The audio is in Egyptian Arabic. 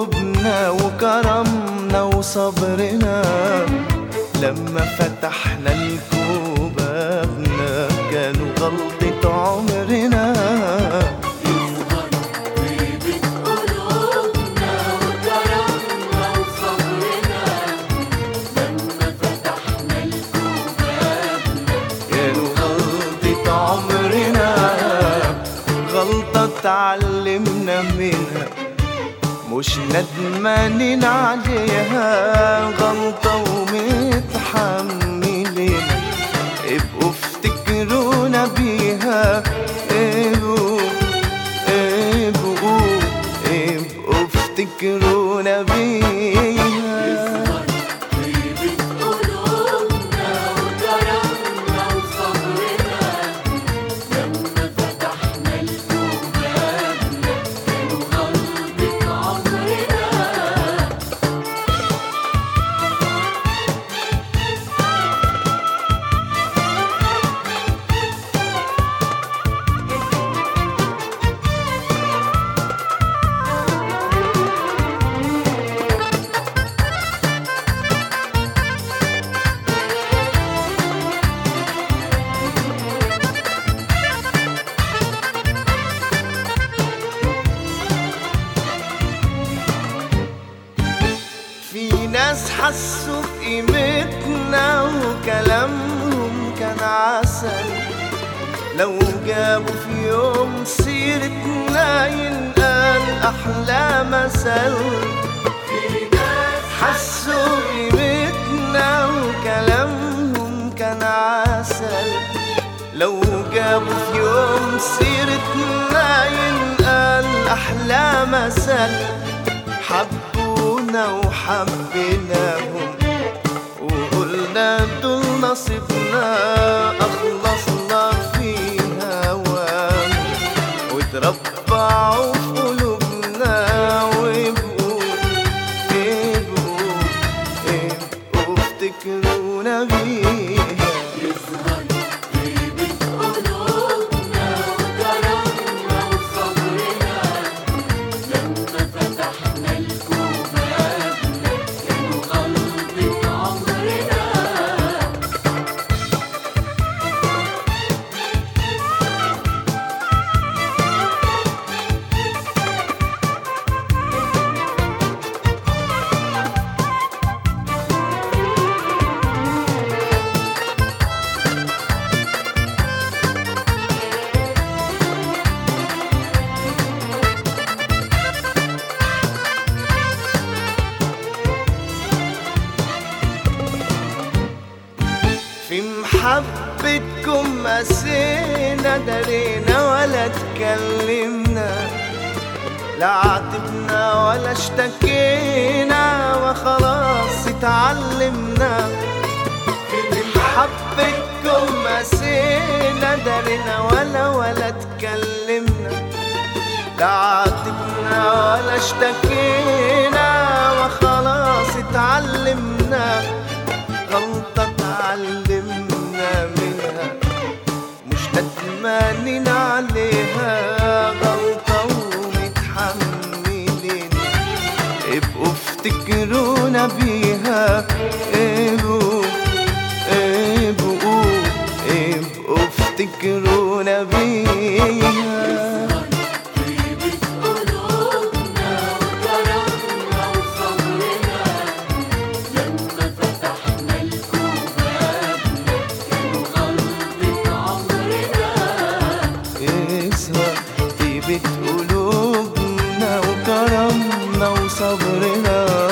قلوبنا وكرمنا وصبرنا لما فتحنا لكم بابنا كانوا غلطة عمرنا يظهر طيبة قلوبنا وكرمنا وصبرنا لما فتحنا لكم بابنا كانوا غلطة عمرنا غلطة اتعلمنا منها مش ندمانين عليها غلطة ومتحملين ابقوا افتكرونا بيها ابقوا ابقوا ابقوا افتكرونا بيها يظهر طيبة قلوبنا وكرمنا وصبرنا لما فتحنا لكم بابنا كانوا غلطة عمرنا في ناس حسوا بقيمتنا وكلامهم كان عسل لو جابوا في يوم سيرتنا ينقال أحلى مثل في ناس حسوا بقيمتنا وكلامهم كان عسل لو جابوا في يوم سيرتنا ينقال أحلى مثل حبونا وحبيناهم وقلنا دول نصيبنا أخلصنا في هواهم وتربعوا في قلوبنا ويبقوا يبقوا يبقوا افتكرونا بيها يظهر طيبة قلوبنا وكرمنا وصبرنا لما فتحنا لكم بابنا كانوا غلطة عمرنا في محبتكم قسينا درينا ولا تكلمنا لا عاتبنا ولا اشتكينا وخلاص اتعلمنا في محبتكم قسينا درينا ولا ولا تكلمنا لا عاتبنا ولا اشتكينا وخلاص اتعلمنا غلطة اتعلمنا منها مش ندمانين عليها غلطة ومتحملين ابقوا افتكرونا بيها ابقوا ابقوا ابقوا افتكرونا بيها طيبة قلوبنا وكرمنا وصبرنا لما فتحنا لكم بابنا كانوا غلطة عمرنا يسهر طيبة قلوبنا وكرمنا وصبرنا